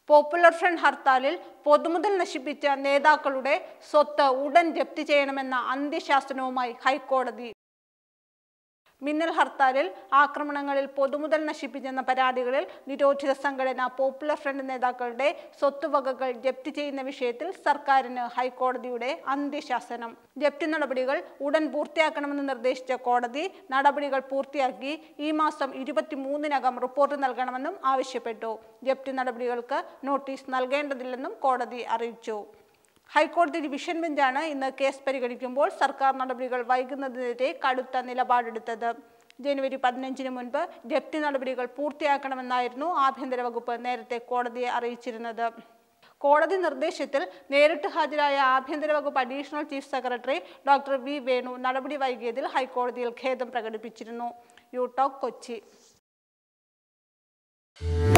popular front ഹർത്താലിൽ പൊതുമുതൽ നശിപ്പിച്ച നേതാക്കളുടെ സ്വത്ത് ഉടൻ ജപ്തി ചെയ്യണമെന്ന അന്ത്യശാസനവുമായി ഹൈക്കോടതി മിന്നൽ ഹർത്താലിൽ ആക്രമണങ്ങളിൽ പൊതുമുതൽ നശിപ്പിച്ചെന്ന പരാതികളിൽ നിരോധിത സംഘടന പോപ്പുലർ ഫ്രണ്ട് നേതാക്കളുടെ സ്വത്തുവകകൾ ജപ്തി ചെയ്യുന്ന വിഷയത്തിൽ സർക്കാരിന് ഹൈക്കോടതിയുടെ അന്ത്യശാസനം ജപ്തി നടപടികൾ ഉടൻ പൂർത്തിയാക്കണമെന്ന് നിർദ്ദേശിച്ച കോടതി നടപടികൾ പൂർത്തിയാക്കി ഈ മാസം ഇരുപത്തിമൂന്നിനകം റിപ്പോർട്ട് നൽകണമെന്നും ആവശ്യപ്പെട്ടു ജപ്തി നടപടികൾക്ക് നോട്ടീസ് നൽകേണ്ടതില്ലെന്നും കോടതി അറിയിച്ചു ഹൈക്കോടതി ഡിവിഷൻ ബെഞ്ചാണ് ഇന്ന് കേസ് പരിഗണിക്കുമ്പോൾ സർക്കാർ നടപടികൾ വൈകുന്നതിനെതിരെ കടുത്ത നിലപാടെടുത്തത് ജനുവരി പതിനഞ്ചിന് മുൻപ് ജപ്തി നടപടികൾ പൂർത്തിയാക്കണമെന്നായിരുന്നു ആഭ്യന്തര വകുപ്പ് നേരത്തെ കോടതിയെ അറിയിച്ചിരുന്നത് കോടതി നിർദ്ദേശത്തിൽ നേരിട്ട് ഹാജരായ ആഭ്യന്തര വകുപ്പ് additional chief secretary doctor V Venu നടപടി വൈകിയതിൽ ഹൈക്കോടതിയിൽ ഖേദം പ്രകടിപ്പിച്ചിരുന്നു യു ടോക്ക് കൊച്ചി